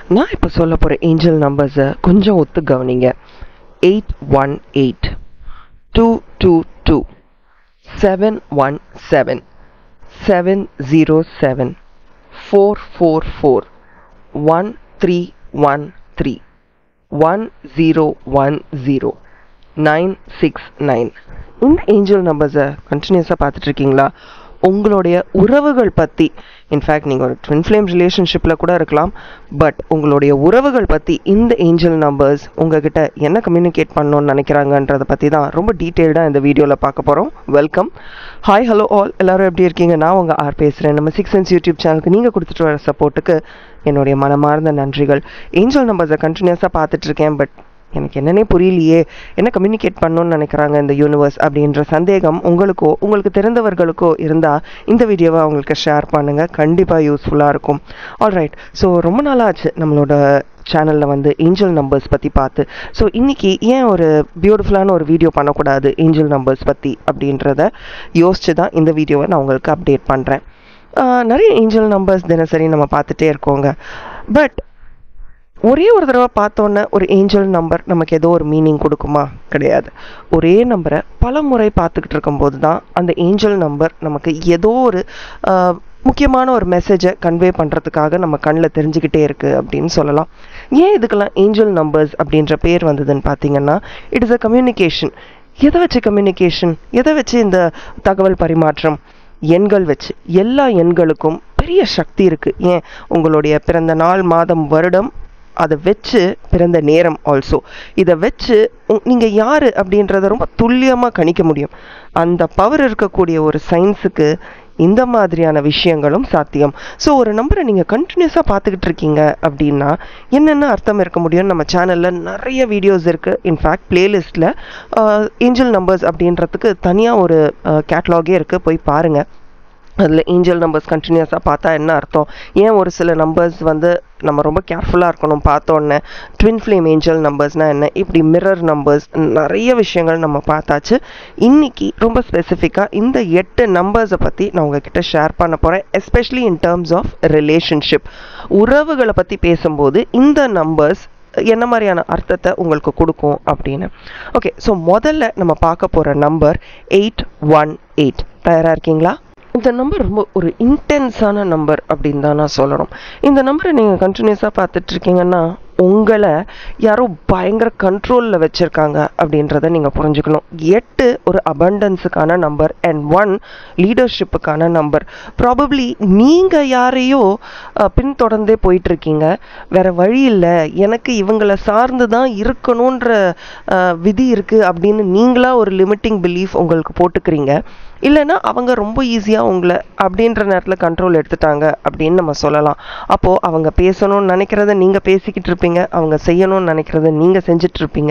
நான் இப்போ சொல்ல போகிற ஏஞ்சல் நம்பர்ஸை கொஞ்சம் ஒத்து கவனிங்க eight one eight two two two seven one seven seven zero seven four four four one three one three one zero one zero nine six nine இந்த ஏஞ்சல் நம்பர்ஸை கண்டினியூஸாக பார்த்துட்டு இருக்கீங்களா உங்களுடைய உறவுகள் பற்றி இன்ஃபேக்ட் நீங்கள் ஒரு ட்வின் ஃப்ளேம் ரிலேஷன்ஷிப்பில் கூட இருக்கலாம் பட் உங்களுடைய உறவுகள் பற்றி இந்த ஏஞ்சல் நம்பர்ஸ் உங்ககிட்ட என்ன கம்யூனிகேட் பண்ணணும்னு நினைக்கிறாங்கன்றதை பற்றி தான் ரொம்ப டீட்டெயில்டாக இந்த வீடியோவில் பார்க்க போகிறோம் வெல்கம் ஹாய் ஹலோ ஆல் எல்லாரும் எப்படி இருக்கீங்க நான் உங்கள் ஆர் பேசுகிறேன் நம்ம சிக்ஸ் சென்ஸ் யூடியூப் சேனலுக்கு நீங்கள் கொடுத்துட்டு வர சப்போர்ட்டுக்கு என்னுடைய மனமார்ந்த நன்றிகள் ஏஞ்சல் நம்பர்ஸை கண்டினியூஸாக பார்த்துட்டு இருக்கேன் பட் எனக்கு என்னன்னே புரியலையே என்ன கம்யூனிகேட் பண்ணணும்னு நினைக்கிறாங்க இந்த யூனிவர்ஸ் அப்படின்ற சந்தேகம் உங்களுக்கோ உங்களுக்கு தெரிந்தவர்களுக்கோ இருந்தால் இந்த வீடியோவை அவங்களுக்கு ஷேர் பண்ணுங்கள் கண்டிப்பாக யூஸ்ஃபுல்லாக இருக்கும் ஆல்ரைட் ஸோ ரொம்ப நாளாச்சு நம்மளோட சேனலில் வந்து ஏஞ்சல் நம்பர்ஸ் பற்றி பார்த்து ஸோ இன்றைக்கி ஏன் ஒரு பியூட்டிஃபுல்லான ஒரு வீடியோ பண்ணக்கூடாது ஏஞ்சல் நம்பர்ஸ் பற்றி அப்படின்றத யோசிச்சு தான் இந்த வீடியோவை நான் உங்களுக்கு அப்டேட் பண்ணுறேன் நிறைய ஏஞ்சல் நம்பர்ஸ் தினசரி நம்ம பார்த்துட்டே இருக்கோங்க பட் ஒரே ஒரு தடவை பார்த்தோன்னே ஒரு ஏஞ்சல் நம்பர் நமக்கு ஏதோ ஒரு மீனிங் கொடுக்குமா கிடையாது ஒரே நம்பரை பல முறை பார்த்துக்கிட்டு இருக்கும்போது தான் அந்த ஏஞ்சல் நம்பர் நமக்கு ஏதோ ஒரு முக்கியமான ஒரு மெசேஜை கன்வே பண்ணுறதுக்காக நம்ம கண்ணில் தெரிஞ்சுக்கிட்டே இருக்குது அப்படின்னு சொல்லலாம் ஏன் இதுக்கெல்லாம் ஏஞ்சல் நம்பர்ஸ் அப்படின்ற பேர் வந்ததுன்னு பார்த்தீங்கன்னா இட் இஸ் அ கம்யூனிகேஷன் எதை வச்சு கம்யூனிகேஷன் எதை வச்சு இந்த தகவல் பரிமாற்றம் எண்கள் வச்சு எல்லா எண்களுக்கும் பெரிய சக்தி இருக்குது ஏன் உங்களுடைய பிறந்த நாள் மாதம் வருடம் அதை வச்சு பிறந்த நேரம் ஆல்சோ இதை வச்சு நீங்கள் யார் அப்படின்றத ரொம்ப துல்லியமாக கணிக்க முடியும் அந்த பவர் இருக்கக்கூடிய ஒரு சயின்ஸுக்கு இந்த மாதிரியான விஷயங்களும் சாத்தியம் ஸோ ஒரு நம்பரை நீங்கள் கண்டினியூஸாக பார்த்துக்கிட்டு இருக்கீங்க அப்படின்னா என்னென்ன அர்த்தம் இருக்க முடியும்னு நம்ம சேனலில் நிறைய வீடியோஸ் இருக்குது இன்ஃபேக்ட் பிளேலிஸ்ட்டில் ஏஞ்சல் நம்பர்ஸ் அப்படின்றதுக்கு தனியாக ஒரு கேட்லாகே இருக்குது போய் பாருங்கள் அதில் ஏஞ்சல் நம்பர்ஸ் கண்டினியூஸாக பார்த்தா என்ன அர்த்தம் ஏன் ஒரு சில நம்பர்ஸ் வந்து நம்ம ரொம்ப கேர்ஃபுல்லாக இருக்கணும் பார்த்தோன்னே ட்வின் ஃப்ளேம் ஏஞ்சல் நம்பர்ஸ்னால் என்ன இப்படி மிரர் நம்பர்ஸ் நிறைய விஷயங்கள் நம்ம பார்த்தாச்சு இன்னைக்கு ரொம்ப ஸ்பெசிஃபிக்காக இந்த எட்டு நம்பர்ஸை பற்றி நான் உங்ககிட்ட ஷேர் பண்ண போகிறேன் especially in terms of relationship உறவுகளை பற்றி பேசும்போது இந்த நம்பர்ஸ் என்ன மாதிரியான அர்த்தத்தை உங்களுக்கு கொடுக்கும் அப்படின்னு ஓகே ஸோ முதல்ல நம்ம பார்க்க போகிற நம்பர் எயிட் ஒன் எயிட் தயாராக இருக்கீங்களா இந்த நம்பர் ரொம்ப ஒரு இன்டென்ஸான நம்பர் அப்படின்னு தான் நான் சொல்லணும் இந்த நம்பரை நீங்கள் கண்டினியூஸாக பார்த்துட்ருக்கீங்கன்னா உங்களை யாரோ பயங்கர கண்ட்ரோலில் வச்சுருக்காங்க அப்படின்றத நீங்கள் புரிஞ்சுக்கணும் எட்டு ஒரு அபண்டன்ஸுக்கான நம்பர் அண்ட் ஒன் லீடர்ஷிப்புக்கான நம்பர் ப்ராபப்ளி நீங்கள் யாரையோ பின்தொடர்ந்தே போயிட்டுருக்கீங்க வேற வழி இல்லை எனக்கு இவங்களை சார்ந்து தான் இருக்கணுன்ற விதி இருக்குது அப்படின்னு நீங்களாக ஒரு லிமிட்டிங் பிலீஃப் உங்களுக்கு போட்டுக்கிறீங்க இல்லைன்னா அவங்க ரொம்ப ஈஸியாக உங்களை அப்படின்ற நேரத்தில் கண்ட்ரோல் எடுத்துட்டாங்க அப்படின்னு நம்ம சொல்லலாம் அப்போது அவங்க பேசணும்னு நினைக்கிறத நீங்கள் பேசிக்கிட்டு இருப்பீங்க அவங்க செய்யணும்னு நினைக்கிறத நீங்கள் செஞ்சிட்ருப்பீங்க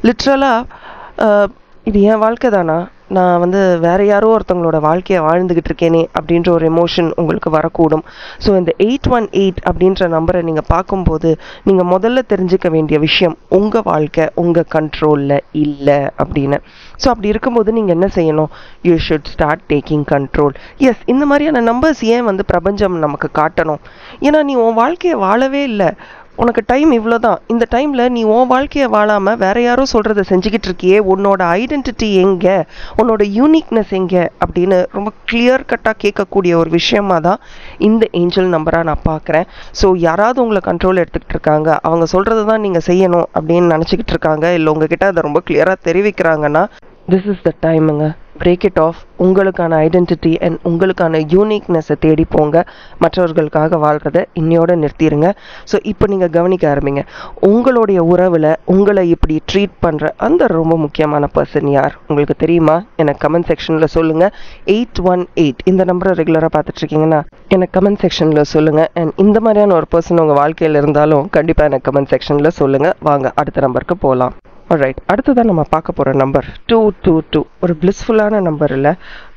லிட்ரலாக இது என் வாழ்க்கை தானா நான் வந்து வேற யாரோ ஒருத்தவங்களோட வாழ்க்கையை வாழ்ந்துகிட்டு இருக்கேனே அப்படின்ற ஒரு எமோஷன் உங்களுக்கு வரக்கூடும் ஸோ இந்த எயிட் ஒன் எயிட் அப்படின்ற நம்பரை நீங்கள் பார்க்கும்போது நீங்கள் முதல்ல தெரிஞ்சுக்க வேண்டிய விஷயம் உங்கள் வாழ்க்கை உங்கள் கண்ட்ரோலில் இல்லை அப்படின்னு ஸோ அப்படி இருக்கும்போது நீங்கள் என்ன செய்யணும் you should start taking control as இந்த மாதிரியான நம்பர்ஸ் ஏன் வந்து பிரபஞ்சம் நமக்கு காட்டணும் ஏன்னா நீ உன் வாழ்க்கையை வாழவே இல்லை உனக்கு டைம் இவ்வளோ தான் இந்த டைமில் நீ உன் வாழ்க்கையை வாழாமல் வேற யாரோ சொல்கிறத செஞ்சுக்கிட்டு இருக்கியே உன்னோட ஐடென்டிட்டி எங்கே உன்னோட யூனிக்னஸ் எங்கே அப்படின்னு ரொம்ப கிளியர் கட்டாக கேட்கக்கூடிய ஒரு விஷயமா தான் இந்த ஏஞ்சல் நம்பராக நான் பார்க்குறேன் ஸோ யாராவது உங்களை கண்ட்ரோல் எடுத்துக்கிட்டு இருக்காங்க அவங்க சொல்கிறது தான் நீங்கள் செய்யணும் அப்படின்னு நினச்சிக்கிட்டு இருக்காங்க இல்லை உங்ககிட்ட அதை ரொம்ப கிளியராக தெரிவிக்கிறாங்கன்னா திஸ் இஸ் த டைமுங்க பிரேக் இட் ஆஃப் உங்களுக்கான ஐடென்டிட்டி அண்ட் உங்களுக்கான யூனிக்னஸை தேடி போங்க மற்றவர்களுக்காக வாழ்கிறத இன்னையோட நிறுத்திடுங்க ஸோ இப்போ நீங்கள் கவனிக்க ஆரம்பிங்க உங்களுடைய உறவில் உங்களை இப்படி ட்ரீட் பண்ணுற அந்த ரொம்ப முக்கியமான பர்சன் யார் உங்களுக்கு தெரியுமா எனக்கு கமெண்ட் செக்ஷனில் சொல்லுங்கள் எயிட் ஒன் எயிட் இந்த நம்பரை ரெகுலராக பார்த்துட்ருக்கீங்கன்னா எனக்கு கமெண்ட் செக்ஷனில் சொல்லுங்கள் அண்ட் இந்த மாதிரியான ஒரு பர்சன் உங்கள் வாழ்க்கையில் இருந்தாலும் கண்டிப்பாக எனக்கு கமெண்ட் செக்ஷனில் சொல்லுங்கள் வாங்க அடுத்த நம்பருக்கு போகலாம் ரைட் அடுத்ததான் நம்ம பார்க்க போகிற நம்பர் டூ டூ டூ ஒரு பிளிஸ்ஃபுல்லான நம்பர் இல்லை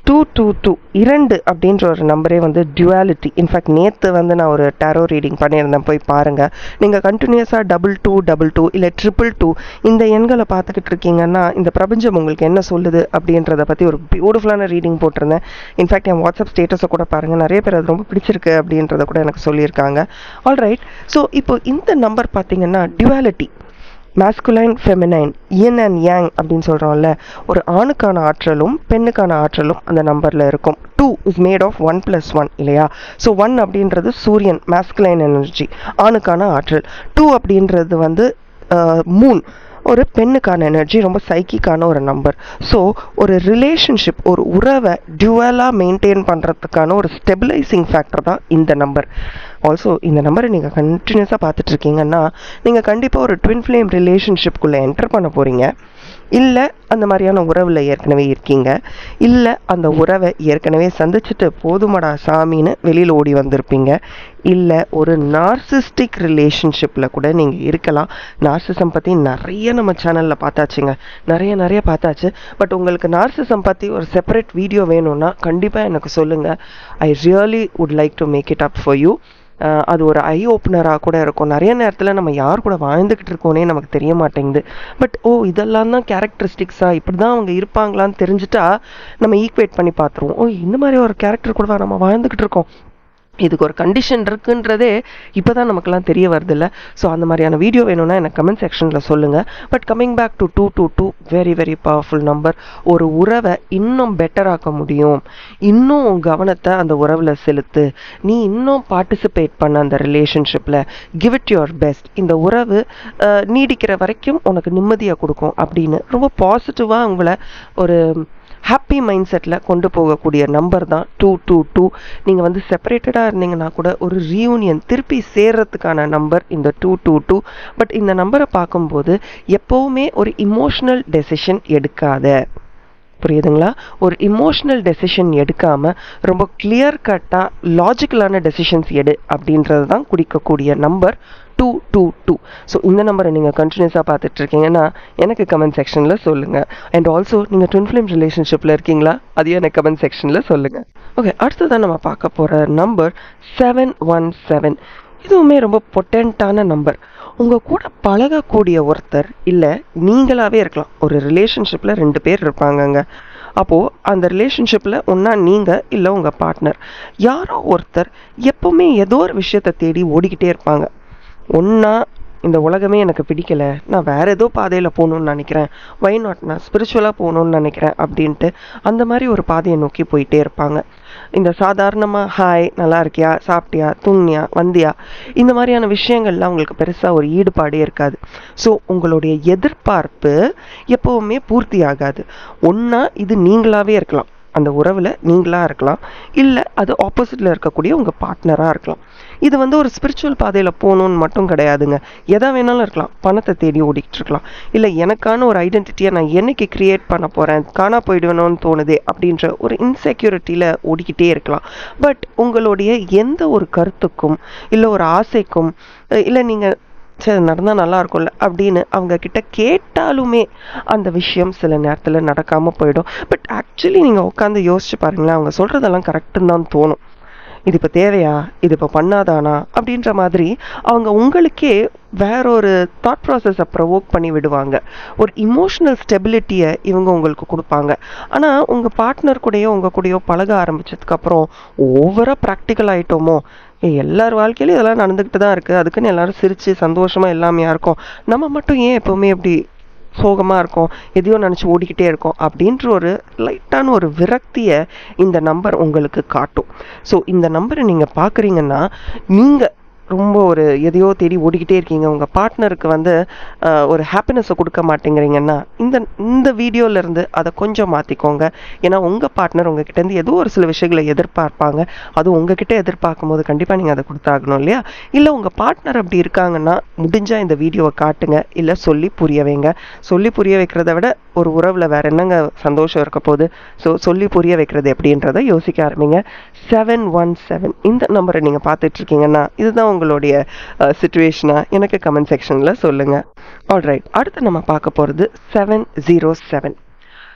டூ டூ டூ இரண்டு அப்படின்ற ஒரு நம்பரே வந்து டியூவாலிட்டி இன்ஃபேக்ட் நேற்று வந்து நான் ஒரு டேரோ ரீடிங் பண்ணியிருந்தேன் போய் பாருங்கள் நீங்கள் கண்டினியூஸாக டபுள் டூ டபுள் டூ இல்லை ட்ரிபிள் டூ இந்த எண்களை பார்த்துக்கிட்டு இருக்கீங்கன்னா இந்த பிரபஞ்சம் உங்களுக்கு என்ன சொல்லுது அப்படின்றத பற்றி ஒரு பியூட்டிஃபுல்லான ரீடிங் போட்டிருந்தேன் இன்ஃபேக்ட் என் வாட்ஸ்அப் ஸ்டேட்டஸை கூட பாருங்கள் நிறைய பேர் அது ரொம்ப பிடிச்சிருக்கு அப்படின்றத கூட எனக்கு சொல்லியிருக்காங்க ஆல்ரைட் ஸோ இப்போ இந்த நம்பர் பார்த்தீங்கன்னா duality masculine feminine yin and yang அப்படின்னு சொல்கிறோம்ல ஒரு ஆணுக்கான ஆற்றலும் பெண்ணுக்கான ஆற்றலும் அந்த நம்பரில் இருக்கும் two is made of one plus one இல்லையா ஸோ ஒன் அப்படின்றது சூரியன் மேஸ்குலைன் எனர்ஜி ஆணுக்கான ஆற்றல் டூ அப்படின்றது வந்து மூன் ஒரு பெண்ணுக்கான எனர்ஜி ரொம்ப சைக்கிக்கான ஒரு நம்பர் ஸோ ஒரு ரிலேஷன்ஷிப் ஒரு உறவை டியூவலாக மெயின்டைன் பண்ணுறதுக்கான ஒரு ஸ்டெபிளைசிங் ஃபேக்டர் தான் இந்த நம்பர் ஆல்சோ இந்த நம்பரை நீங்கள் கண்டினியூஸாக பார்த்துட்ருக்கீங்கன்னா நீங்கள் கண்டிப்பாக ஒரு ட்வின் ஃப்ளேம் ரிலேஷன்ஷிப்குள்ளே என்டர் பண்ண போகிறீங்க இல்லை அந்த மாதிரியான உறவில் ஏற்கனவே இருக்கீங்க இல்லை அந்த உறவை ஏற்கனவே சந்திச்சுட்டு போதுமடா சாமின்னு வெளியில் ஓடி வந்திருப்பீங்க இல்லை ஒரு நார்சிஸ்டிக் ரிலேஷன்ஷிப்பில் கூட நீங்கள் இருக்கலாம் நார்சிசம் பற்றி நிறைய நம்ம சேனலில் பார்த்தாச்சுங்க நிறைய நிறைய பார்த்தாச்சு பட் உங்களுக்கு நார்சிசம் பற்றி ஒரு செப்பரேட் வீடியோ வேணும்னா கண்டிப்பாக எனக்கு சொல்லுங்கள் I really would like to make it up for you அது ஒரு ஐ ஓப்பனராக கூட இருக்கும் நிறைய நேரத்தில் நம்ம யார் கூட வாழ்ந்துக்கிட்டு இருக்கோனே நமக்கு தெரிய மாட்டேங்குது பட் ஓ இதெல்லாம் தான் கேரக்டரிஸ்டிக்ஸாக இப்படி தான் அவங்க இருப்பாங்களான்னு தெரிஞ்சுட்டா நம்ம ஈக்குவேட் பண்ணி பார்த்துருவோம் ஓ இந்த மாதிரி ஒரு கேரக்டர் கூட நம்ம வாழ்ந்துக்கிட்டு இருக்கோம் இதுக்கு ஒரு கண்டிஷன் இருக்குன்றதே இப்போ தான் நமக்குலாம் தெரிய வருதில்ல ஸோ அந்த மாதிரியான வீடியோ வேணும்னா எனக்கு கமெண்ட் செக்ஷனில் சொல்லுங்கள் but coming back to two two two very very powerful number ஒரு உறவை இன்னும் பெட்டராக்க முடியும் இன்னும் உன் கவனத்தை அந்த உறவில் செலுத்து நீ இன்னும் பார்ட்டிசிபேட் பண்ண அந்த ரிலேஷன்ஷிப்பில் கிவ் இட் யுவர் பெஸ்ட் இந்த உறவு நீடிக்கிற வரைக்கும் உனக்கு நிம்மதியை கொடுக்கும் அப்படின்னு ரொம்ப பாசிட்டிவாக உங்களை ஒரு ஹாப்பி மைண்ட் செட்டில் கொண்டு போகக்கூடிய நம்பர் தான் டூ டூ டூ நீங்கள் வந்து செப்பரேட்டடாக இருந்தீங்கன்னா கூட ஒரு ரீயூனியன் திருப்பி சேர்றதுக்கான நம்பர் இந்த டூ டூ டூ பட் இந்த நம்பரை பார்க்கும்போது எப்போவுமே ஒரு இமோஷ்னல் டெசிஷன் எடுக்காத புரியுதுங்களா ஒரு இமோஷ்னல் டெசிஷன் எடுக்காமல் ரொம்ப கிளியர் கட்டாக லாஜிக்கலான டெசிஷன்ஸ் எடு அப்படின்றது தான் குடிக்கக்கூடிய number two two two so இந்த நம்பரை நீங்கள் கண்டினியூஸாக பார்த்துட்டு இருக்கீங்கன்னா எனக்கு கமெண்ட் செக்ஷனில் சொல்லுங்கள் அண்ட் ஆல்சோ நீங்கள் ட்வின் ஃபிலிம் ரிலேஷன்ஷிப்பில் இருக்கீங்களா அதையும் எனக்கு கமெண்ட் செக்ஷனில் சொல்லுங்கள் ஓகே அடுத்ததான் நம்ம பார்க்க போகிற நம்பர் செவன் ஒன் செவன் இதுவுமே ரொம்ப பொட்டென்ட்டான நம்பர் உங்கள் கூட பழகக்கூடிய ஒருத்தர் இல்லை நீங்களாகவே இருக்கலாம் ஒரு ரிலேஷன்ஷிப்பில் ரெண்டு பேர் இருப்பாங்கங்க அப்போது அந்த ரிலேஷன்ஷிப்பில் ஒன்றா நீங்கள் இல்லை உங்கள் பார்ட்னர் யாரோ ஒருத்தர் எப்போவுமே ஏதோ ஒரு விஷயத்தை தேடி ஓடிக்கிட்டே இருப்பாங்க ஒன்றா இந்த உலகமே எனக்கு பிடிக்கல நான் வேற ஏதோ பாதையில் போகணுன்னு நினைக்கிறேன் வை நாட் நான் ஸ்பிரிச்சுவலாக போகணுன்னு நினைக்கிறேன் அப்படின்ட்டு அந்த மாதிரி ஒரு பாதையை நோக்கி போயிட்டே இருப்பாங்க இந்த சாதாரணமாக ஹாய் நல்லா இருக்கியா சாப்பிட்டியா தூங்கியா வந்தியா இந்த மாதிரியான விஷயங்கள்லாம் உங்களுக்கு பெருசாக ஒரு ஈடுபாடே இருக்காது ஸோ உங்களுடைய எதிர்பார்ப்பு எப்போவுமே பூர்த்தி ஆகாது ஒன்றா இது நீங்களாகவே இருக்கலாம் அந்த உறவில் நீங்களாக இருக்கலாம் இல்லை அது ஆப்போசிட்டில் இருக்கக்கூடிய உங்கள் பார்ட்னராக இருக்கலாம் இது வந்து ஒரு ஸ்பிரிச்சுவல் பாதையில் போகணுன்னு மட்டும் கிடையாதுங்க எதா வேணாலும் இருக்கலாம் பணத்தை தேடி ஓடிக்கிட்டு இருக்கலாம் இல்லை எனக்கான ஒரு ஐடென்டிட்டியை நான் என்னைக்கு க்ரியேட் பண்ண போகிறேன் காணா போயிடுவேணும்னு தோணுதே அப்படின்ற ஒரு இன்செக்யூரிட்டியில் ஓடிக்கிட்டே இருக்கலாம் பட் உங்களுடைய எந்த ஒரு கருத்துக்கும் இல்லை ஒரு ஆசைக்கும் இல்லை நீங்கள் சரி நடந்தால் நல்லா இருக்கும்ல அப்படின்னு அவங்க கிட்ட கேட்டாலுமே அந்த விஷயம் சில நேரத்தில் நடக்காமல் போயிடும் பட் ஆக்சுவலி நீங்கள் உட்காந்து யோசிச்சு பாருங்களேன் அவங்க சொல்கிறதெல்லாம் கரெக்டுன்னு தான் தோணும் இது இப்போ தேவையா இது இப்போ பண்ணாதானா அப்படின்ற மாதிரி அவங்க உங்களுக்கே வேற ஒரு தாட் ப்ராசஸை ப்ரொவோக் பண்ணி விடுவாங்க ஒரு இமோஷனல் ஸ்டெபிலிட்டியை இவங்க உங்களுக்கு கொடுப்பாங்க ஆனால் உங்கள் பார்ட்னர் கூடயோ உங்கள் கூடயோ பழக ஆரம்பிச்சதுக்கப்புறம் ஓவராக ப்ராக்டிக்கல் ஆகிட்டோமோ எல்லார் வாழ்க்கையிலும் இதெல்லாம் நடந்துக்கிட்டு தான் இருக்குது அதுக்குன்னு எல்லாரும் சிரித்து சந்தோஷமாக எல்லாமே இருக்கும் நம்ம மட்டும் ஏன் எப்போவுமே இப்படி சோகமாக இருக்கும் எதையோ நினச்சி ஓடிக்கிட்டே இருக்கோம் அப்படின்ற ஒரு லைட்டான ஒரு விரக்தியை இந்த நம்பர் உங்களுக்கு காட்டும் ஸோ இந்த நம்பரை நீங்கள் பார்க்குறீங்கன்னா நீங்கள் ரொம்ப ஒரு எதையோ தேடி ஓடிக்கிட்டே இருக்கீங்க உங்கள் பார்ட்னருக்கு வந்து ஒரு ஹாப்பினஸை கொடுக்க மாட்டேங்கிறீங்கன்னா இந்த இந்த வீடியோலேருந்து அதை கொஞ்சம் மாற்றிக்கோங்க ஏன்னா உங்கள் பார்ட்னர் உங்ககிட்டேருந்து ஏதோ ஒரு சில விஷயங்களை எதிர்பார்ப்பாங்க அது உங்ககிட்ட எதிர்பார்க்கும் போது கண்டிப்பாக நீங்கள் அதை கொடுத்தாகணும் இல்லையா இல்லை உங்கள் பார்ட்னர் அப்படி இருக்காங்கன்னா முடிஞ்சால் இந்த வீடியோவை காட்டுங்க இல்லை சொல்லி புரிய வைங்க சொல்லி புரிய வைக்கிறத விட ஒரு உறவில் வேற என்னங்க சந்தோஷம் இருக்க போகுது ஸோ சொல்லி புரிய வைக்கிறது எப்படின்றத யோசிக்க ஆரம்பிங்க செவன் ஒன் செவன் இந்த நம்பரை நீங்கள் பார்த்துட்டு இருக்கீங்கன்னா இதுதான் உங்களுடைய சுச்சுவேஷனா எனக்கு கமெண்ட் செக்ஷனில் சொல்லுங்கள் ஆல்ரைட் அடுத்து நம்ம பார்க்க போகிறது செவன் ஜீரோ செவன்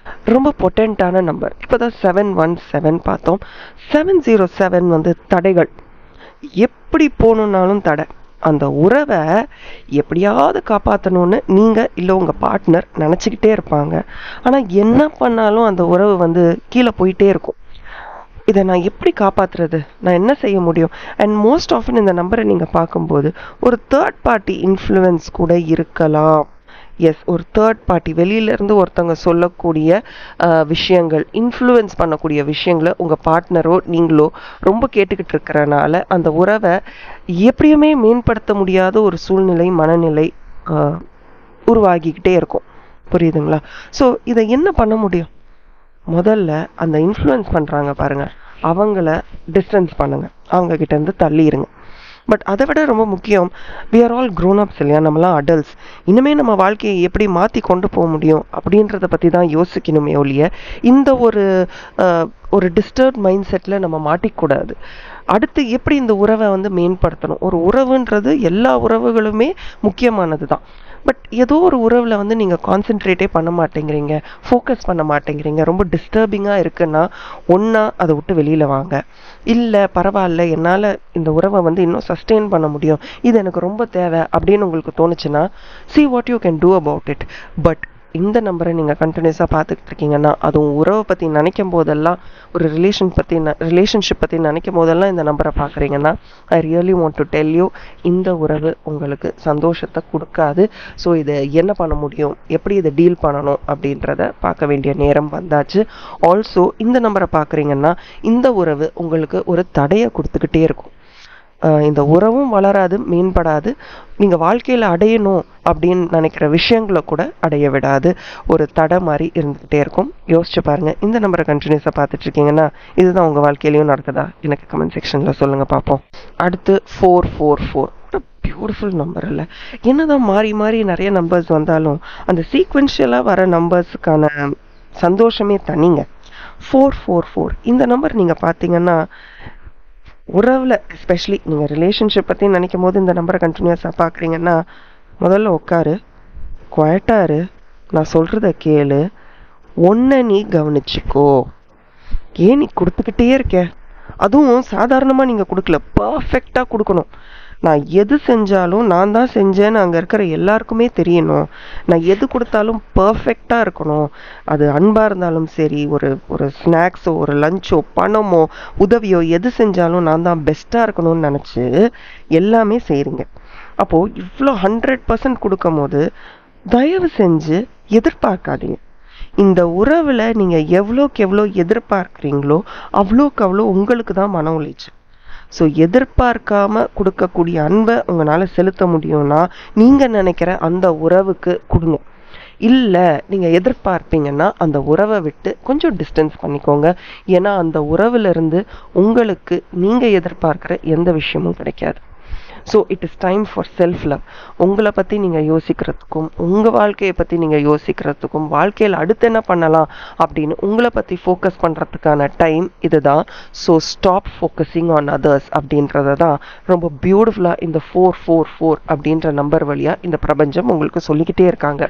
ரொம்ப பொட்டென்ட்டான நம்பர் இப்போ தான் செவன் ஒன் செவன் பார்த்தோம் செவன் ஜீரோ செவன் வந்து தடைகள் எப்படி போகணுன்னாலும் தடை அந்த உறவை எப்படியாவது காப்பாற்றணும்னு நீங்கள் இல்லை உங்கள் பார்ட்னர் நினச்சிக்கிட்டே இருப்பாங்க ஆனால் என்ன பண்ணாலும் அந்த உறவு வந்து கீழே போயிட்டே இருக்கும் இதை நான் எப்படி காப்பாற்றுறது நான் என்ன செய்ய முடியும் அண்ட் மோஸ்ட் ஆஃபன் இந்த நம்பரை நீங்கள் பார்க்கும்போது ஒரு தேர்ட் பார்ட்டி இன்ஃப்ளூயன்ஸ் கூட இருக்கலாம் எஸ் ஒரு தேர்ட் பார்ட்டி வெளியிலேருந்து ஒருத்தவங்க சொல்லக்கூடிய அஹ், விஷயங்கள் இன்ஃப்ளூயன்ஸ் பண்ணக்கூடிய விஷயங்களை உங்கள் பார்ட்னரோ நீங்களோ ரொம்ப கேட்டுக்கிட்டு இருக்கிறனால அந்த உறவை எப்படியுமே மேம்படுத்த முடியாத ஒரு சூழ்நிலை மனநிலை அஹ், உருவாகிக்கிட்டே இருக்கும் புரியுதுங்களா ஸோ இதை என்ன பண்ண முடியும் முதல்ல அந்த இன்ஃப்ளூயன்ஸ் பண்ணுறாங்க பாருங்க அவங்கள டிஸ்டன்ஸ் பண்ணுங்க அவங்க கிட்ட இருந்து தள்ளி இருங்க பட் அதை விட ரொம்ப முக்கியம் we are all grown ups இல்லையா நம்மலாம் அடல்ட்ஸ் இனிமே நம்ம வாழ்க்கையை எப்படி மாற்றி கொண்டு போக முடியும் அப்படின்றத பற்றி தான் யோசிக்கணுமே ஒழிய இந்த ஒரு அஹ், ஒரு டிஸ்டர்ப் மைண்ட் செட்டில் நம்ம மாட்டிக்கூடாது அடுத்து எப்படி இந்த உறவை வந்து மேம்படுத்தணும் ஒரு உறவுன்றது எல்லா உறவுகளுமே முக்கியமானது தான் பட் ஏதோ ஒரு உறவில் வந்து நீங்கள் கான்சென்ட்ரேட்டே பண்ண மாட்டேங்கிறீங்க ஃபோக்கஸ் பண்ண மாட்டேங்கிறீங்க ரொம்ப டிஸ்டர்பிங்காக இருக்குன்னா ஒன்றா அதை விட்டு வெளியில் வாங்க இல்லை பரவாயில்ல என்னால் இந்த உறவை வந்து இன்னும் சஸ்டெயின் பண்ண முடியும் இது எனக்கு ரொம்ப தேவை அப்படின்னு உங்களுக்கு தோணுச்சுன்னா see what you can do about it but இந்த நம்பரை நீங்கள் கண்டினியூஸாக பார்த்துக்கிட்டு இருக்கீங்கன்னா அதுவும் உறவை பற்றி நினைக்கும் போதெல்லாம் ஒரு ரிலேஷன் பற்றி ரிலேஷன்ஷிப் பற்றி நினைக்கும் போதெல்லாம் இந்த நம்பரை பார்க்குறீங்கன்னா I really want to tell you இந்த உறவு உங்களுக்கு சந்தோஷத்தை கொடுக்காது ஸோ இதை என்ன பண்ண முடியும் எப்படி இதை டீல் பண்ணணும் அப்படின்றத பார்க்க வேண்டிய நேரம் வந்தாச்சு ஆல்சோ இந்த நம்பரை பார்க்குறீங்கன்னா இந்த உறவு உங்களுக்கு ஒரு தடையை கொடுத்துக்கிட்டே இருக்கும் அஹ் இந்த உறவும் வளராது மேம்படாது நீங்கள் வாழ்க்கையில் அடையணும் அப்படின்னு நினைக்கிற விஷயங்களை கூட அடைய விடாது ஒரு தடை மாதிரி இருந்துக்கிட்டே இருக்கும் யோசிச்சு பாருங்க இந்த நம்பரை கண்டினியூஸாக பார்த்துட்டு இருக்கீங்கன்னா இதுதான் உங்கள் வாழ்க்கையிலையும் நடக்குதா எனக்கு கமெண்ட் செக்ஷனில் சொல்லுங்கள் பார்ப்போம் அடுத்து four four four beautiful number இல்லை என்னதான் மாறி மாறி நிறைய நம்பர்ஸ் வந்தாலும் அந்த சீக்வென்ஷியலாக வர நம்பர்ஸுக்கான சந்தோஷமே தனிங்க ஃபோர் ஃபோர் ஃபோர் இந்த நம்பர் நீங்கள் பார்த்தீங்கன்னா உறவில் எஸ்பெஷலி நீங்கள் ரிலேஷன்ஷிப் பற்றி நினைக்கும் போது இந்த நம்பரை கண்டினியூஸாக பார்க்குறீங்கன்னா முதல்ல உட்காரு குவாய்ட்டாக இரு நான் சொல்கிறத கேளு ஒன்றை நீ கவனிச்சுக்கோ ஏன் நீ கொடுத்துக்கிட்டே இருக்க அதுவும் சாதாரணமாக நீங்கள் கொடுக்கல பர்ஃபெக்டாக கொடுக்கணும் நான் எது செஞ்சாலும் நான் தான் செஞ்சேன்னு அங்கே இருக்கிற எல்லாருக்குமே தெரியணும் நான் எது கொடுத்தாலும் பர்ஃபெக்டாக இருக்கணும் அது அன்பாக இருந்தாலும் சரி ஒரு ஒரு ஸ்நாக்ஸோ ஒரு லஞ்சோ பணமோ உதவியோ எது செஞ்சாலும் நான் தான் பெஸ்ட்டாக இருக்கணும்னு நினச்சி எல்லாமே செய்கிறீங்க அப்போது இவ்வளோ ஹண்ட்ரட் பர்சன்ட் கொடுக்கும் போது தயவு செஞ்சு எதிர்பார்க்காதீங்க இந்த உறவில் நீங்கள் எவ்வளோக்கு எவ்வளோ எதிர்பார்க்குறீங்களோ அவ்வளோக்கு அவ்வளோ உங்களுக்கு தான் மன உளைச்சல் ஸோ எதிர்பார்க்காம கொடுக்கக்கூடிய அன்பை உங்களால் செலுத்த முடியும்னா நீங்கள் நினைக்கிற அந்த உறவுக்கு கொடுங்க இல்லை நீங்கள் எதிர்பார்ப்பீங்கன்னா அந்த உறவை விட்டு கொஞ்சம் டிஸ்டன்ஸ் பண்ணிக்கோங்க ஏன்னா அந்த உறவுலேருந்து உங்களுக்கு நீங்கள் எதிர்பார்க்குற எந்த விஷயமும் கிடைக்காது so it is time for self love உங்களை பற்றி நீங்கள் யோசிக்கிறதுக்கும் உங்கள் வாழ்க்கையை பற்றி நீங்கள் யோசிக்கிறதுக்கும் வாழ்க்கையில் அடுத்து என்ன பண்ணலாம் அப்படின்னு உங்களை பற்றி ஃபோக்கஸ் பண்ணுறதுக்கான டைம் இதுதான் so stop focusing on others அப்படின்றத தான் ரொம்ப பியூட்டிஃபுல்லாக இந்த ஃபோர் ஃபோர் ஃபோர் அப்படின்ற நம்பர் வழியாக இந்த பிரபஞ்சம் உங்களுக்கு சொல்லிக்கிட்டே இருக்காங்க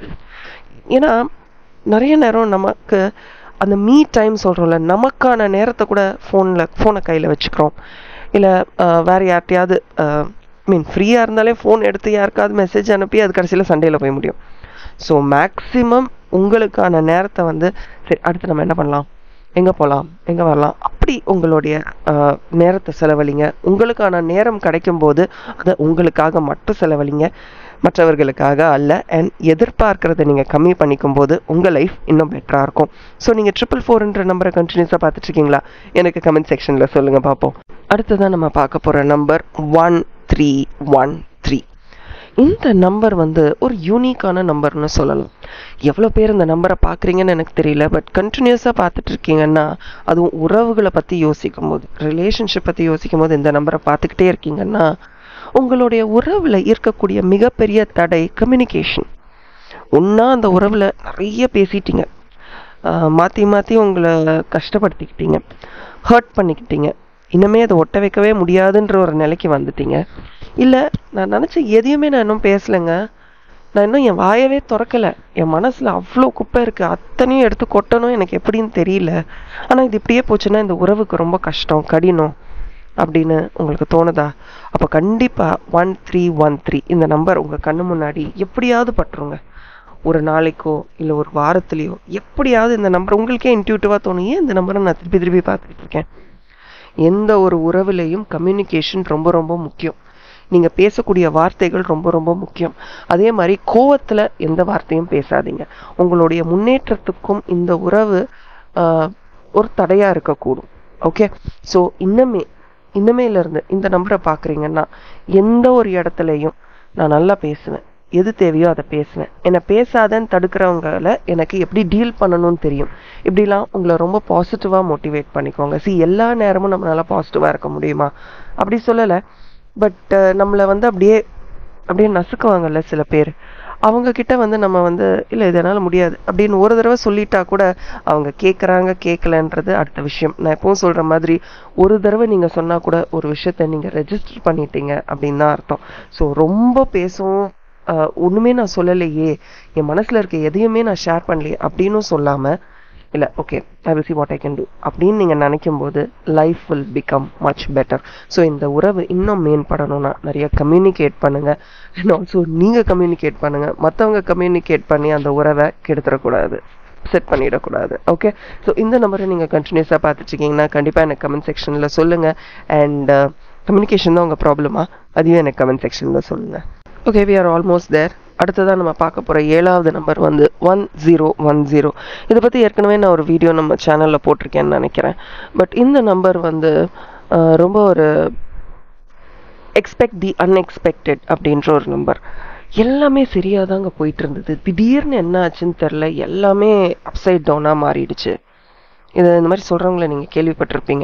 ஏன்னா நிறைய நேரம் நமக்கு அந்த மீ டைம் சொல்கிறோம்ல நமக்கான நேரத்தை கூட ஃபோனில் ஃபோனை கையில் வச்சுக்கிறோம் இல்லை வேறு யார்ட்டையாவது மீன் ஃப்ரீயாக இருந்தாலே ஃபோன் எடுத்து யாருக்காவது மெசேஜ் அனுப்பி அது கடைசியில் சண்டேல போய் முடியும் ஸோ மேக்ஸிமம் உங்களுக்கான நேரத்தை வந்து சரி அடுத்து நம்ம என்ன பண்ணலாம் எங்கே போகலாம் எங்கே வரலாம் அப்படி உங்களுடைய அஹ், நேரத்தை செலவழிங்க உங்களுக்கான நேரம் கிடைக்கும் போது அதை உங்களுக்காக மட்டும் செலவழிங்க மற்றவர்களுக்காக அல்ல அண்ட் எதிர்பார்க்கறதை நீங்கள் கம்மி பண்ணிக்கும் போது உங்கள் லைஃப் இன்னும் பெட்டராக இருக்கும் ஸோ நீங்கள் ட்ரிபிள் ஃபோர்ன்ற நம்பரை கண்டினியூஸாக பார்த்துட்டு இருக்கீங்களா எனக்கு கமெண்ட் செக்ஷனில் சொல்லுங்கள் பார்ப்போம் அடுத்ததான் நம்ம பார்க்க போகிற number one three one three இந்த நம்பர் வந்து ஒரு யூனிக்கான நம்பர்னு சொல்லலாம் எவ்வளோ பேர் இந்த நம்பரை பார்க்குறீங்கன்னு எனக்கு தெரியல பட் கண்டினியூஸாக பார்த்துட்டு இருக்கீங்கன்னா அதுவும் உறவுகளை பற்றி யோசிக்கும் போது ரிலேஷன்ஷிப் பற்றி யோசிக்கும் போது இந்த நம்பரை பார்த்துக்கிட்டே இருக்கீங்கன்னா உங்களுடைய உறவில் இருக்கக்கூடிய மிகப்பெரிய தடை கம்யூனிகேஷன் ஒன்றா அந்த உறவில் நிறைய பேசிட்டீங்க மாற்றி மாற்றி உங்களை கஷ்டப்படுத்திக்கிட்டீங்க ஹர்ட் பண்ணிக்கிட்டீங்க இனிமே அதை ஒட்ட வைக்கவே முடியாதுன்ற ஒரு நிலைக்கு வந்துட்டீங்க இல்லை நான் நினச்ச எதையுமே நான் இன்னும் பேசலைங்க நான் இன்னும் என் வாயவே திறக்கல என் மனசுல அவ்வளோ குப்பை இருக்கு அத்தனையும் எடுத்து கொட்டணும் எனக்கு எப்படின்னு தெரியல ஆனா இது இப்படியே போச்சுன்னா இந்த உறவுக்கு ரொம்ப கஷ்டம் கடினம் அப்படின்னு உங்களுக்கு தோணுதா அப்ப கண்டிப்பா ஒன் த்ரீ ஒன் த்ரீ இந்த நம்பர் உங்க கண்ணு முன்னாடி எப்படியாவது பட்டுருங்க ஒரு நாளைக்கோ இல்லை ஒரு வாரத்துலேயோ எப்படியாவது இந்த நம்பர் உங்களுக்கே இன்ட்யூட்டிவாக தோணும் ஏன் இந்த நம்பரை நான் திருப்பி திருப்பி பார்த்துட்டு இருக்கேன் எந்த ஒரு உறவுலையும் கம்யூனிகேஷன் ரொம்ப ரொம்ப முக்கியம் நீங்கள் பேசக்கூடிய வார்த்தைகள் ரொம்ப ரொம்ப முக்கியம் அதே மாதிரி கோவத்தில் எந்த வார்த்தையும் பேசாதீங்க உங்களுடைய முன்னேற்றத்துக்கும் இந்த உறவு ஆஹ், ஒரு தடையாக இருக்கக்கூடும் ஓகே ஸோ இன்னமே இன்னமேலேருந்து இந்த நம்பரை பார்க்குறீங்கன்னா எந்த ஒரு இடத்துலையும் நான் நல்லா பேசுவேன் எது தேவையோ அதை பேசுவேன் என்னை பேசாதன்னு தடுக்கிறவங்கள எனக்கு எப்படி டீல் பண்ணணும்னு தெரியும் இப்படிலாம் உங்களை ரொம்ப பாசிட்டிவாக மோட்டிவேட் பண்ணிக்கோங்க சி எல்லா நேரமும் நம்மளால பாசிட்டிவாக இருக்க முடியுமா அப்படி சொல்லலை பட் நம்மளை வந்து அப்படியே அப்படியே நசுக்குவாங்கல்ல சில பேர் அவங்க கிட்ட வந்து நம்ம வந்து இல்லை இதனால முடியாது அப்படின்னு ஒரு தடவை சொல்லிட்டா கூட அவங்க கேட்குறாங்க கேட்கலன்றது அடுத்த விஷயம் நான் எப்பவும் சொல்ற மாதிரி ஒரு தடவை நீங்க சொன்னா கூட ஒரு விஷயத்த நீங்க ரெஜிஸ்டர் பண்ணிட்டீங்க அப்படின்னு தான் அர்த்தம் ஸோ ரொம்ப பேசவும் ஆஹ், ஒண்ணுமே நான் சொல்லலையே என் மனசுல இருக்க எதையுமே நான் ஷேர் பண்ணலையே அப்படின்னும் சொல்லாம இல்ல okay I will see what I can do அப்படின்னு நீங்க நினைக்கும் போது life will become much better so இந்த உறவு இன்னும் மேம்படணும்னா நிறைய கம்யூனிகேட் பண்ணுங்க அண்ட் ஆல்சோ நீங்க கம்யூனிகேட் பண்ணுங்க மற்றவங்க கம்யூனிகேட் பண்ணி அந்த உறவை கெடுத்துடக்கூடாது செட் பண்ணிடக்கூடாது ஓகே ஸோ இந்த நம்பரை நீங்கள் கண்டினியூஸாக பார்த்துட்ருக்கீங்கன்னா கண்டிப்பாக எனக்கு கமெண்ட் செக்ஷனில் சொல்லுங்கள் அண்ட் கம்யூனிகேஷன் தான் உங்கள் ப்ராப்ளமா அதையும் எனக்கு கமெண்ட் செக்ஷனில் சொல்லுங்கள் okay we are almost there அடுத்ததாக நம்ம பார்க்க போகிற ஏழாவது நம்பர் வந்து ஒன் ஜீரோ ஒன் ஜீரோ இதை பற்றி ஏற்கனவே நான் ஒரு வீடியோ நம்ம சேனலில் போட்டிருக்கேன்னு நினைக்கிறேன் பட் இந்த நம்பர் வந்து அஹ், ரொம்ப ஒரு எக்ஸ்பெக்ட் தி அன்எக்ஸ்பெக்டட் அப்படின்ற ஒரு நம்பர் எல்லாமே சரியாக தாங்க போயிட்டு இருந்தது திடீர்னு என்ன ஆச்சுன்னு தெரில எல்லாமே அப்சைட் டவுனாக மாறிடுச்சு இது இந்த மாதிரி சொல்கிறவங்கள நீங்கள் கேள்விப்பட்டிருப்பீங்க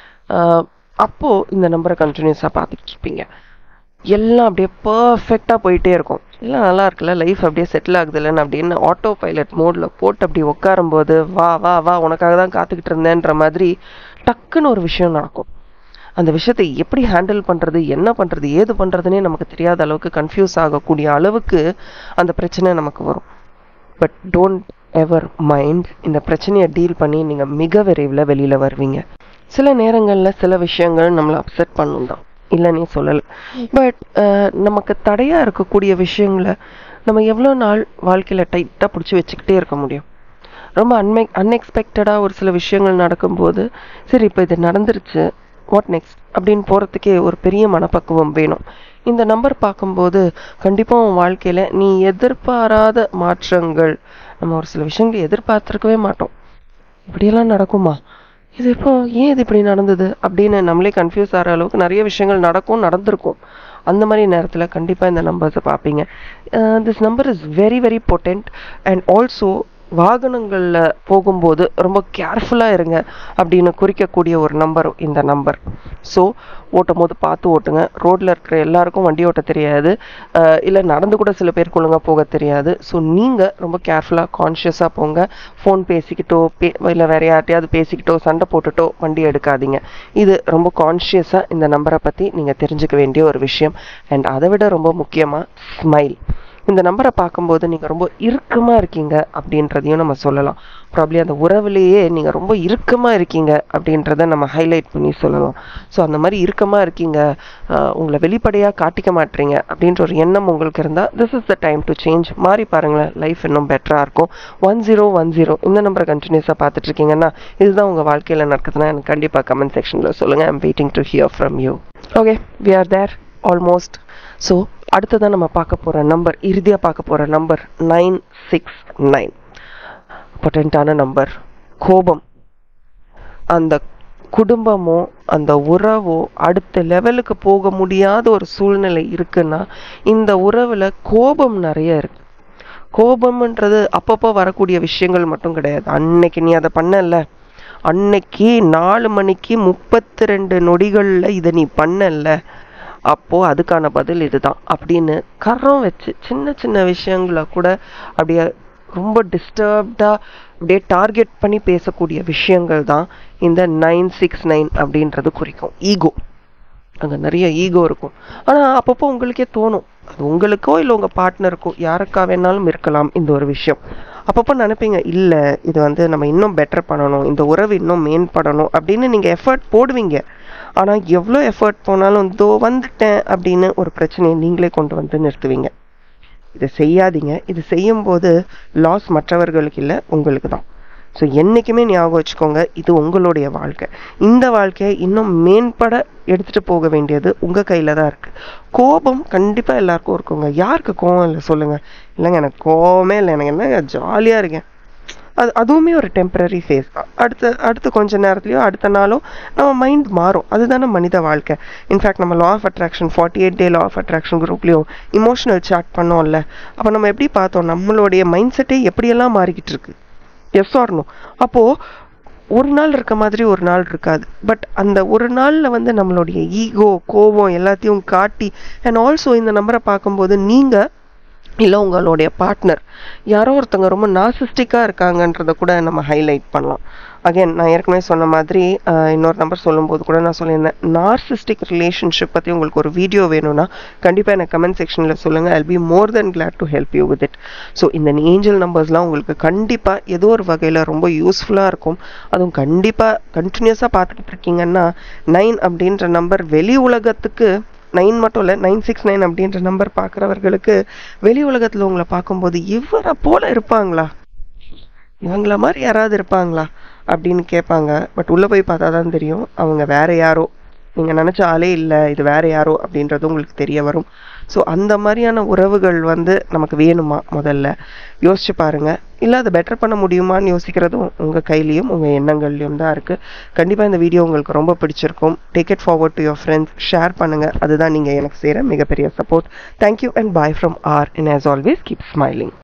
ஆஹ் அப்போ இந்த நம்பரை கண்டினியூஸாக பார்த்துட்டு இருப்பீங்க எல்லாம் அப்படியே பர்ஃபெக்டாக போயிட்டே இருக்கும் எல்லாம் நல்லா இருக்குல்ல லைஃப் அப்படியே செட்டில் ஆகுதுல்லன்னு அப்படின்னு ஆட்டோ பைலட் மோடில் போட்டு அப்படி உட்காரும்போது வா வா வா உனக்காக தான் காத்துக்கிட்டு இருந்தேன்ற மாதிரி டக்குன்னு ஒரு விஷயம் நடக்கும் அந்த விஷயத்தை எப்படி ஹேண்டில் பண்ணுறது என்ன பண்ணுறது ஏது பண்ணுறதுனே நமக்கு தெரியாத அளவுக்கு கன்ஃபியூஸ் ஆகக்கூடிய அளவுக்கு அந்த பிரச்சனை நமக்கு வரும் பட் டோன்ட் எவர் மைண்ட் இந்த பிரச்சனையை டீல் பண்ணி நீங்கள் மிக விரைவில் வெளியில் வருவீங்க சில நேரங்களில் சில விஷயங்கள் நம்மளை அப்செட் பண்ணும் தான் இல்லைன்னே சொல்லலை பட் நமக்கு தடையாக இருக்கக்கூடிய விஷயங்களை நம்ம எவ்வளோ நாள் வாழ்க்கையில் டைட்டாக பிடிச்சி வச்சுக்கிட்டே இருக்க முடியும் ரொம்ப அன்மெ அன்எக்ஸ்பெக்டடாக ஒரு சில விஷயங்கள் நடக்கும்போது சரி இப்போ இது நடந்துருச்சு வாட் நெக்ஸ்ட் அப்படின்னு போகிறதுக்கே ஒரு பெரிய மனப்பக்குவம் வேணும் இந்த நம்பர் பார்க்கும்போது கண்டிப்பாக உன் வாழ்க்கையில் நீ எதிர்பாராத மாற்றங்கள் நம்ம ஒரு சில விஷயங்களை எதிர்பார்த்துருக்கவே மாட்டோம் இப்படியெல்லாம் நடக்குமா இது இப்போ ஏன் இது இப்படி நடந்தது அப்படின்னு நம்மளே கன்ஃபியூஸ் ஆகிற அளவுக்கு நிறைய விஷயங்கள் நடக்கும் நடந்திருக்கும் அந்த மாதிரி நேரத்தில் கண்டிப்பாக இந்த நம்பர்ஸை பார்ப்பீங்க this number is very very potent and also வாகனங்களில் போகும்போது ரொம்ப கேர்ஃபுல்லாக இருங்க அப்படின்னு குறிக்கக்கூடிய ஒரு நம்பர் இந்த நம்பர் ஸோ ஓட்டும் போது பார்த்து ஓட்டுங்க ரோட்டில் இருக்கிற எல்லாருக்கும் வண்டி ஓட்ட தெரியாது இல்லை நடந்து கூட சில பேருக்கு ஒழுங்காக போக தெரியாது ஸோ நீங்கள் ரொம்ப கேர்ஃபுல்லாக கான்ஷியஸாக போங்க ஃபோன் பேசிக்கிட்டோ பே இல்லை வேற யார்ட்டையாவது பேசிக்கிட்டோ சண்டை போட்டுட்டோ வண்டி எடுக்காதீங்க இது ரொம்ப கான்ஷியஸாக இந்த நம்பரை பற்றி நீங்கள் தெரிஞ்சுக்க வேண்டிய ஒரு விஷயம் அண்ட் அதை விட ரொம்ப முக்கியமாக ஸ்மைல் இந்த நம்பரை பார்க்கும்போது நீங்கள் ரொம்ப இறுக்கமாக இருக்கீங்க அப்படின்றதையும் நம்ம சொல்லலாம் ப்ராப்ளி அந்த உறவுலேயே நீங்கள் ரொம்ப இறுக்கமாக இருக்கீங்க அப்படின்றத நம்ம ஹைலைட் பண்ணி சொல்லலாம் ஸோ அந்த மாதிரி இறுக்கமாக இருக்கீங்க ஆஹ் உங்களை வெளிப்படையாக காட்டிக்க மாட்டீங்க அப்படின்ற ஒரு எண்ணம் உங்களுக்கு இருந்தால் this is the time to change மாறி பாருங்களேன் லைஃப் இன்னும் பெட்டராக இருக்கும் ஒன் ஜீரோ ஒன் ஜீரோ இந்த நம்பரை கண்டினியூஸாக பார்த்துட்டு இருக்கீங்கன்னா இதுதான் உங்கள் வாழ்க்கையில் நடக்குதுன்னா எனக்கு கண்டிப்பாக கமெண்ட் செக்ஷனில் சொல்லுங்கள் I'm waiting to hear from you okay we are there almost so அடுத்ததான் நம்ம பார்க்க போகிற நம்பர் இறுதியாக பார்க்க போகிற நம்பர் நைன் சிக்ஸ் நைன் பொட்டென்ட்டான நம்பர் கோபம் அந்த குடும்பமோ அந்த உறவோ அடுத்த லெவலுக்கு போக முடியாத ஒரு சூழ்நிலை இருக்குன்னா இந்த உறவில் கோபம் நிறைய இருக்கு கோபம்ன்றது அப்பப்போ வரக்கூடிய விஷயங்கள் மட்டும் கிடையாது அன்னைக்கு நீ அதை பண்ணல அன்னைக்கு நாலு மணிக்கு முப்பத்தி ரெண்டு நொடிகளில் இதை நீ பண்ணல அப்போ அதுக்கான பதில் இதுதான் அப்படின்னு கரம் வச்சு சின்ன சின்ன விஷயங்களை கூட அப்படியே ரொம்ப டிஸ்டர்ப்டாக அப்படியே டார்கெட் பண்ணி பேசக்கூடிய விஷயங்கள் தான் இந்த நைன் சிக்ஸ் நைன் அப்படின்றது குறிக்கும் ஈகோ அங்கே நிறைய ஈகோ இருக்கும் ஆனால் அப்பப்போ உங்களுக்கே தோணும் அது உங்களுக்கோ இல்லை உங்கள் பார்ட்னருக்கோ யாருக்கா வேணாலும் இருக்கலாம் இந்த ஒரு விஷயம் அப்பப்போ நினைப்பீங்க இல்லை இது வந்து நம்ம இன்னும் பெட்டர் பண்ணணும் இந்த உறவு இன்னும் மேம்படணும் அப்படின்னு நீங்கள் எஃபர்ட் போடுவீங்க ஆனால் எவ்வளோ எஃபர்ட் போனாலும் இதோ வந்துட்டேன் அப்படின்னு ஒரு பிரச்சனையை நீங்களே கொண்டு வந்து நிறுத்துவீங்க இதை செய்யாதீங்க இது செய்யும்போது லாஸ் மற்றவர்களுக்கு இல்லை உங்களுக்கு தான் ஸோ என்றைக்குமே ஞாபகம் வச்சுக்கோங்க இது உங்களுடைய வாழ்க்கை இந்த வாழ்க்கையை இன்னும் மேம்பட எடுத்துகிட்டு போக வேண்டியது உங்கள் கையில் தான் இருக்குது கோபம் கண்டிப்பாக எல்லாருக்கும் இருக்குங்க யாருக்கு கோபம் இல்லை சொல்லுங்கள் இல்லைங்க எனக்கு கோபமே இல்லை எனக்கு என்ன ஜாலியாக இருக்கேன் அது அதுவுமே ஒரு டெம்பரரி ஃபேஸ் அடுத்த அடுத்து கொஞ்ச நேரத்துலையோ அடுத்த நாளோ நம்ம மைண்ட் மாறும் அதுதானே மனித வாழ்க்கை இன்ஃபேக்ட் நம்ம law of attraction forty eight day law of attraction குரூப்லேயும் இமோஷனல் சாட் பண்ணோம்ல அப்போ நம்ம எப்படி பார்த்தோம் நம்மளுடைய மைண்ட் செட்டே எப்படியெல்லாம் மாறிக்கிட்டு இருக்கு எஸ் ஆர்னோ அப்போது ஒரு நாள் இருக்க மாதிரி ஒரு நாள் இருக்காது பட் அந்த ஒரு நாளில் வந்து நம்மளுடைய ஈகோ கோபம் எல்லாத்தையும் காட்டி அண்ட் ஆல்சோ இந்த நம்பரை பார்க்கும்போது நீங்கள் இல்லை உங்களுடைய பார்ட்னர் யாரோ ஒருத்தவங்க ரொம்ப நாசிஸ்டிக்காக இருக்காங்கன்றத கூட நம்ம ஹைலைட் பண்ணலாம் அகைன் நான் ஏற்கனவே சொன்ன மாதிரி இன்னொரு நம்பர் சொல்லும்போது கூட நான் சொல்லியிருந்தேன் நார்சிஸ்டிக் ரிலேஷன்ஷிப் பற்றி உங்களுக்கு ஒரு வீடியோ வேணும்னா கண்டிப்பாக எனக்கு கமெண்ட் செக்ஷனில் சொல்லுங்கள் I'll be more then glad to help you with it so இந்த ஏஞ்சல் நம்பர்ஸ்லாம் உங்களுக்கு கண்டிப்பாக ஏதோ ஒரு வகையில் ரொம்ப யூஸ்ஃபுல்லாக இருக்கும் அதுவும் கண்டிப்பாக கண்டினியூஸாக பார்த்துக்கிட்டு இருக்கீங்கன்னா நைன் அப்படின்ற நம்பர் வெளி உலகத்துக்கு நைன் மட்டும் இல்லை நைன் சிக்ஸ் நைன் அப்படின்ற நம்பர் பார்க்குறவர்களுக்கு வெளி உலகத்தில் உங்களை பார்க்கும்போது இவரை போல இருப்பாங்களா இவங்கள மாதிரி யாராவது இருப்பாங்களா அப்படின்னு கேட்பாங்க பட் உள்ளே போய் பார்த்தா தான் தெரியும் அவங்க வேற யாரோ நீங்கள் நினச்ச ஆளே இல்லை இது வேற யாரோ அப்படின்றது உங்களுக்கு தெரிய வரும் ஸோ அந்த மாதிரியான உறவுகள் வந்து நமக்கு வேணுமா முதல்ல யோசிச்சு பாருங்க இல்லை அதை பெட்டர் பண்ண முடியுமான்னு யோசிக்கிறதும் உங்கள் கையிலையும் உங்கள் எண்ணங்கள்லையும் தான் இருக்குது கண்டிப்பாக இந்த வீடியோ உங்களுக்கு ரொம்ப பிடிச்சிருக்கும் take it forward to your friends share பண்ணுங்கள் அதுதான் நீங்கள் எனக்கு செய்கிற மிகப்பெரிய support thank you and bye from ஆர் இன் ஆஸ் ஆல்வேஸ் கீப் ஸ்மைலிங்